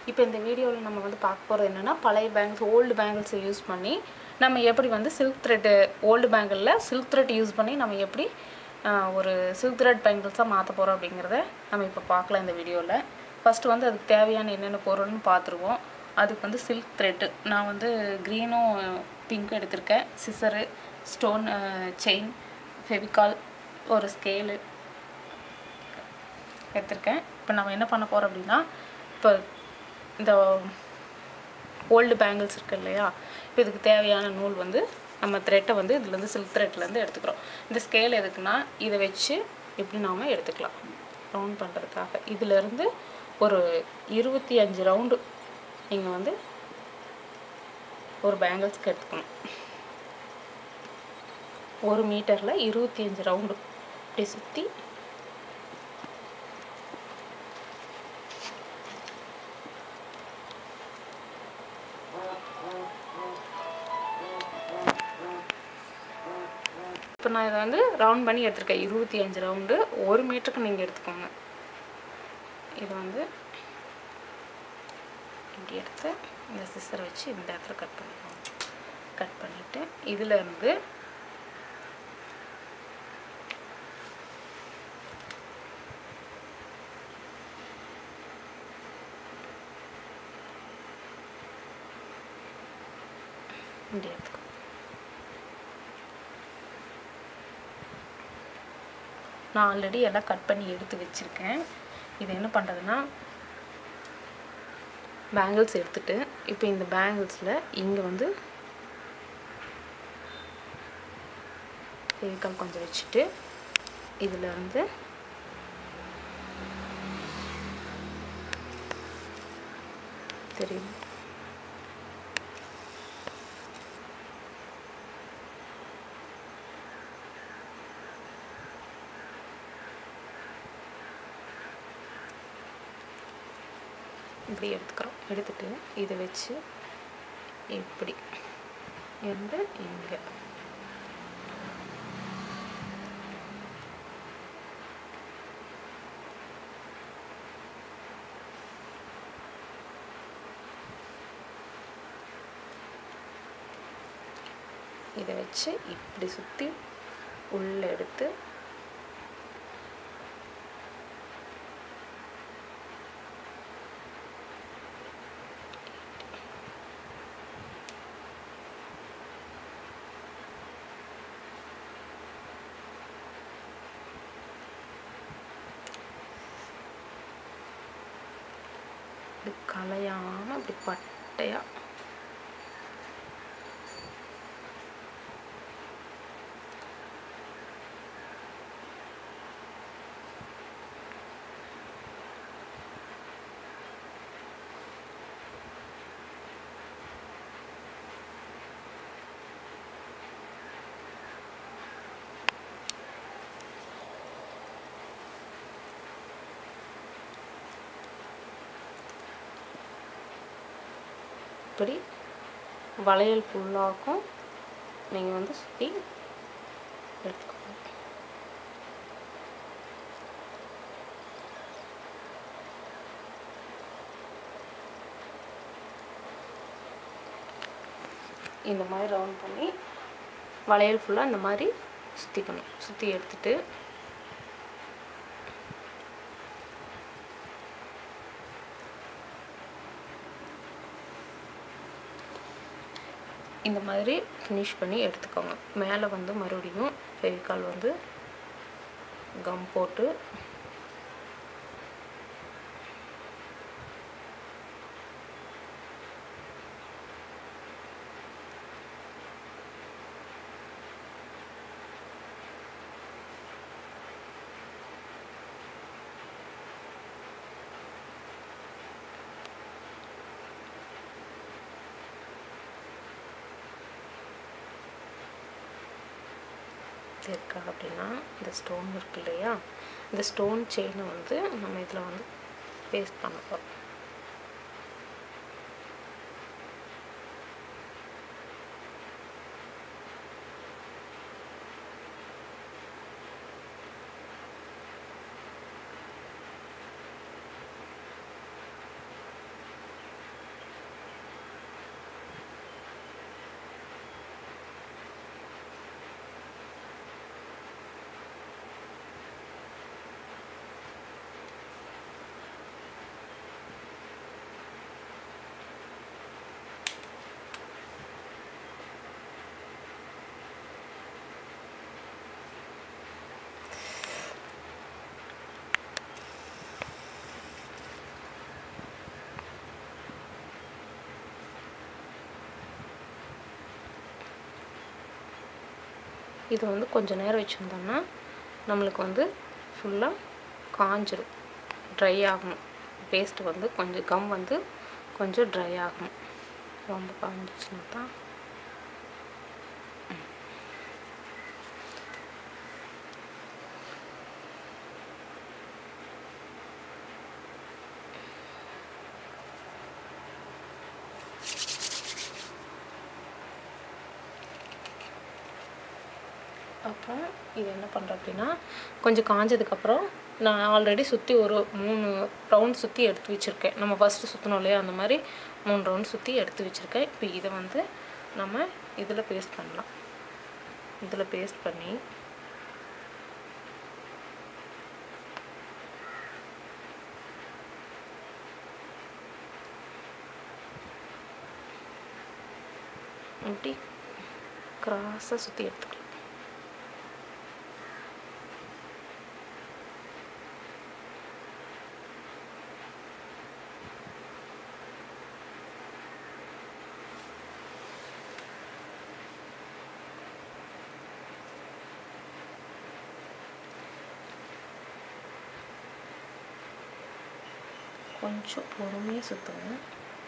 இப்போ இந்த வீடியோவில் நம்ம வந்து பார்க்க போகிறது என்னென்னா பழைய பேங்கிள்ஸ் ஓல்டு பேங்கிள்ஸை யூஸ் பண்ணி நம்ம எப்படி வந்து சில்க் த்ரெட்டு ஓல்டு பேங்கிளில் சில்க் த்ரெட் யூஸ் பண்ணி நம்ம எப்படி ஆஹ், ஒரு சில்க் த்ரெட் பேங்கிள்ஸாக மாற்ற போகிறோம் அப்படிங்கிறத நம்ம இப்போ பார்க்கலாம் இந்த வீடியோவில் ஃபஸ்ட்டு வந்து அதுக்கு தேவையான என்னென்ன பொருள்னு பார்த்துருவோம் அதுக்கு வந்து சில்க் த்ரெட்டு நான் வந்து க்ரீனும் பிங்க்கும் எடுத்திருக்கேன் சிசரு ஸ்டோன் செயின் ஃபெவிகால் ஒரு ஸ்கேலு எடுத்திருக்கேன் இப்போ நம்ம என்ன பண்ண போகிறோம் அப்படின்னா இப்போ இந்த ஓல்டு பேங்கிள்ஸ் இருக்கு இல்லையா இப்போ இதுக்கு தேவையான நூல் வந்து நம்ம த்ரெட்டை வந்து இதுலேருந்து சில்க் த்ரெட்லேருந்து எடுத்துக்கிறோம் இந்த ஸ்கேல் எதுக்குன்னா இதை வச்சு எப்படி நாம் எடுத்துக்கலாம் ரவுண்ட் பண்ணுறதுக்காக இதிலேருந்து ஒரு இருபத்தி அஞ்சு ரவுண்டு நீங்கள் வந்து ஒரு பேங்கிள்ஸ்க்கு எடுத்துக்கணும் ஒரு மீட்டரில் இருபத்தி அஞ்சு ரவுண்டு இப்படி சுற்றி இப்போ நான் இதை வந்து ரவுண்ட் பண்ணி எடுத்திருக்கேன் இருபத்தி அஞ்சு ரவுண்டு ஒரு மீட்டருக்கு நீங்கள் எடுத்துக்கோங்க இது வந்து இப்படி எடுத்து இந்த சிசரை வச்சு இந்த இடத்துல கட் பண்ணிக்கோங்க கட் பண்ணிவிட்டு இதில் இருந்து இப்படி எடுத்துக்கோ நான் ஆல்ரெடி எல்லாம் கட் பண்ணி எடுத்து வச்சுருக்கேன் இது என்ன பண்ணுறதுன்னா பேங்கிள்ஸ் எடுத்துட்டு இப்போ இந்த பேங்கிள்ஸில் இங்கே வந்து ஃபெவிகால் கொஞ்சம் வச்சுட்டு இதில் இருந்து தெரியும் இப்படி எடுத்துக்கிறோம் எடுத்துட்டு இதை வச்சு இப்படி இருந்து இங்கே இதை வச்சு இப்படி சுற்றி உள்ளே எடுத்து இப்படி கலையாமல் இப்படி பட்டையாக இப்படி வளையல் ஃபுல்லாகும் நீங்கள் வந்து சுற்றி எடுத்துக்கோங்க இந்த மாதிரி ரவுண்ட் பண்ணி வளையல் ஃபுல்லாக இந்த மாதிரி சுற்றிக்கணும் சுற்றி எடுத்துட்டு இந்த மாதிரி ஃபினிஷ் பண்ணி எடுத்துக்கோங்க மேலே வந்து மறுபடியும் ஃபெவிகால் வந்து கம் போட்டு இருக்கா அப்படின்னா இந்த ஸ்டோன் இருக்கு இல்லையா இந்த ஸ்டோன் செயினை வந்து நம்ம இதில் வந்து பேஸ்ட் பண்ண போகிறோம் இது வந்து கொஞ்சம் நேரம் வச்சுருந்தோம்னா நம்மளுக்கு வந்து ஃபுல்லாக காஞ்சிரும் ட்ரை ஆகணும் பேஸ்ட் வந்து கொஞ்சம் கம் வந்து கொஞ்சம் ட்ரை ஆகணும் ரொம்ப காஞ்சிச்சுன்னா தான் அப்புறம் இது என்ன பண்ணுறேன் அப்படின்னா கொஞ்சம் காஞ்சதுக்கப்புறம் நான் ஆல்ரெடி சுற்றி ஒரு மூணு ரவுண்ட் சுற்றி எடுத்து வச்சுருக்கேன் நம்ம ஃபஸ்ட்டு சுற்றணும் இல்லையா அந்த மாதிரி மூணு ரவுண்ட் சுற்றி எடுத்து வச்சுருக்கேன் இப்போ இதை வந்து நம்ம இதில் பேஸ்ட் பண்ணலாம் இதில் பேஸ்ட் பண்ணி இப்படி கிராஸாக சுற்றி எடுத்துக்கலாம் கொஞ்சம் பொறுமையாக சுற்றுங்க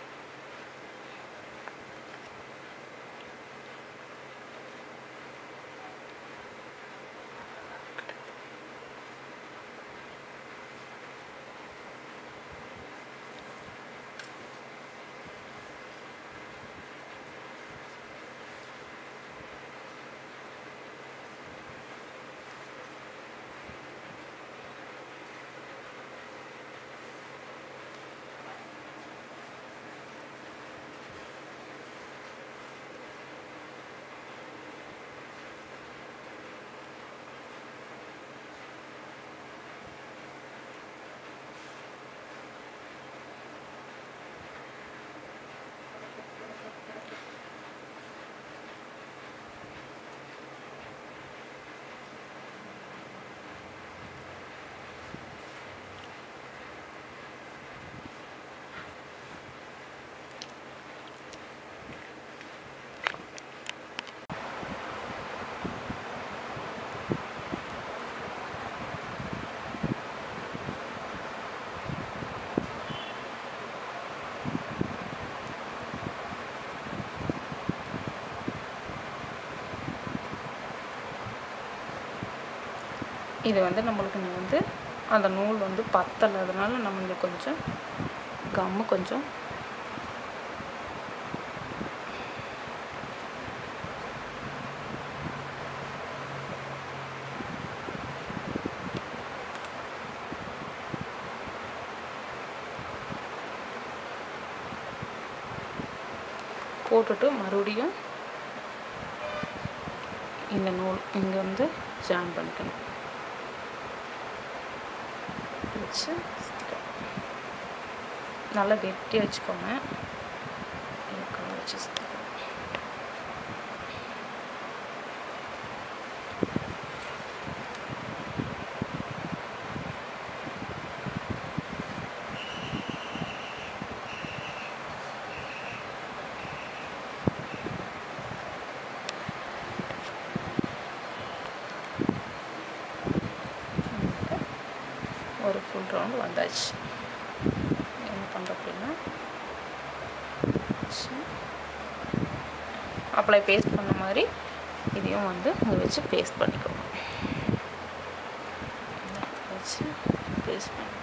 இது வந்து நம்மளுக்கு இங்க வந்து அந்த நூல் வந்து பத்தலை அதனால நம்மளுக்கு கொஞ்சம் கம்மு கொஞ்சம் போட்டுட்டு மறுபடியும் இந்த நூல் இங்கே வந்து ஜாயின் பண்ணிக்கணும் வச்சு சுத்திக்கலாம். நல்லா கெட்டியாக வச்சுக்கோங்க இறுக்கமா வச்சு சுத்திக்கலாம். நமக்கு ஒரு ஃபுல் ரவுண்ட் வந்தாச்சு என்ன பண்ணுறோம் அப்படின்னா அப்ளை பேஸ்ட் பண்ண மாதிரி இதையும் வந்து இங்கே வச்சு பேஸ்ட் பண்ணிக்கோங்க இந்த இடத்துல வச்சு பேஸ்ட் பண்ணி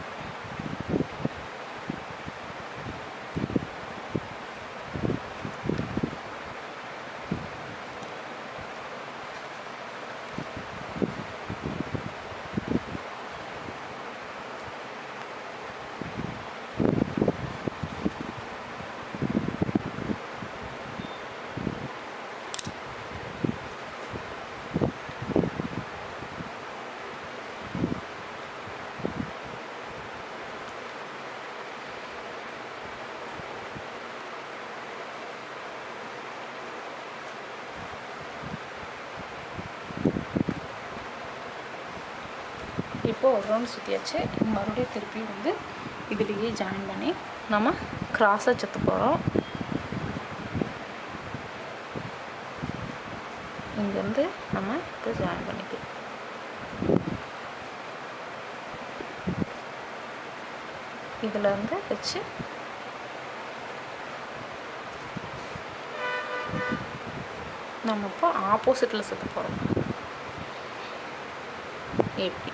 இப்போ ஒரு ரவுண்ட் சுற்றியாச்சு மறுபடியும் திருப்பி வந்து இதுலேயே ஜாயின் பண்ணி நம்ம கிராஸாக சுற்ற போகிறோம் இங்கேருந்து நம்ம இப்போ ஜாயின் பண்ணிக்கலாம் இதில் இருந்து வச்சு நம்ம இப்போ ஆப்போசிட்டில் சுற்ற போகிறோம் எப்படி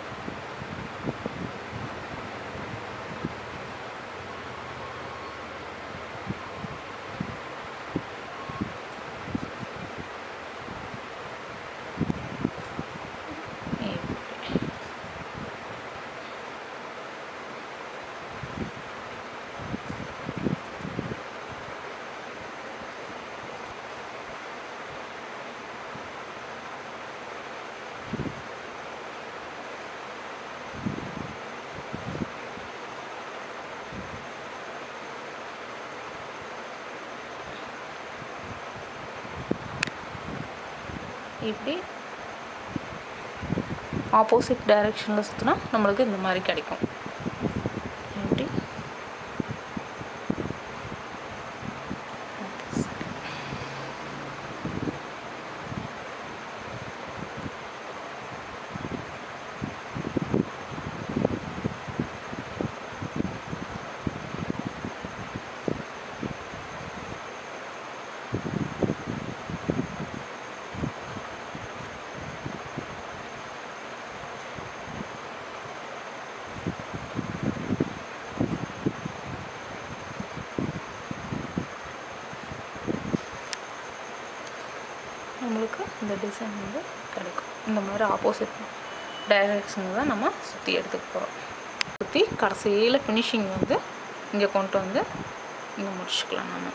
இப்படி. இப்படி ஆப்போசிட் டைரெக்ஷனில் சுற்றினா நம்மளுக்கு இந்த மாதிரி கிடைக்கும் இப்படி நம்மளுக்கு இந்த டிசைன் வந்து கிடைக்கும் இந்த மாதிரி ஆப்போசிட் டைரக்ஷனில் தான் நம்ம சுற்றி எடுத்துக்க போகிறோம் சுற்றி கடைசியில் ஃபினிஷிங் வந்து இங்கே கொண்டு வந்து இங்கே முடிச்சுக்கலாம் நம்ம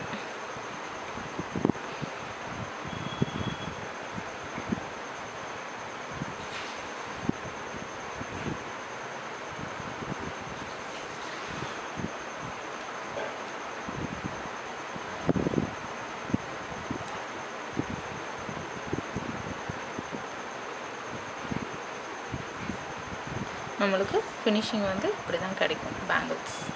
நம்மளுக்கு ஃபினிஷிங் வந்து இப்படி தான் கிடைக்கும் பேங்கிள்ஸ்